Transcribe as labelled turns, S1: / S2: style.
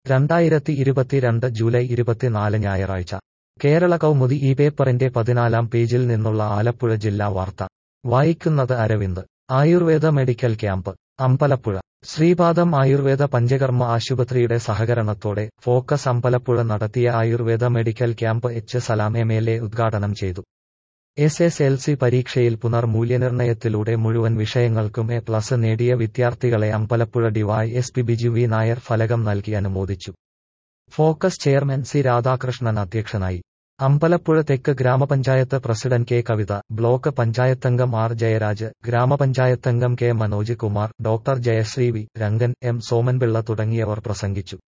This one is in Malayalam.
S1: രണ്ടായിരത്തി ഇരുപത്തിരണ്ട് ജൂലൈ ഇരുപത്തിനാല് ഞായറാഴ്ച കേരള കൗമുദി ഈ പേപ്പറിന്റെ പതിനാലാം പേജിൽ നിന്നുള്ള ആലപ്പുഴ ജില്ലാ വാർത്ത വായിക്കുന്നത് അരവിന്ദ് ആയുർവേദ മെഡിക്കൽ ക്യാമ്പ് അമ്പലപ്പുഴ ശ്രീപാദം ആയുർവേദ പഞ്ചകർമ്മ ആശുപത്രിയുടെ സഹകരണത്തോടെ ഫോക്കസ് അമ്പലപ്പുഴ നടത്തിയ Ayurveda medical camp H Salam M L A ഉദ്ഘാടനം ചെയ്തു എസ് എസ് എൽ സി പരീക്ഷയിൽ പുനർമൂല്യനിർണയത്തിലൂടെ മുഴുവൻ വിഷയങ്ങൾക്കും എ പ്ലസ് നേടിയ വിദ്യാർത്ഥികളെ Ambalappuzha D Y S P Biju V Nair ഫലകം നൽകി അനുമോദിച്ചു ഫോക്കസ് ചെയർമാൻ സി രാധാകൃഷ്ണൻ അധ്യക്ഷനായി അമ്പലപ്പുഴ തെക്ക് ഗ്രാമപഞ്ചായത്ത് പ്രസിഡന്റ് കെ കവിത ബ്ലോക്ക് പഞ്ചായത്തംഗം ആർ ജയരാജ് ഗ്രാമപഞ്ചായത്തംഗം K Manoj Kumar doctor Jayasree V Rangan M Somanpillai തുടങ്ങിയവർ പ്രസംഗിച്ചു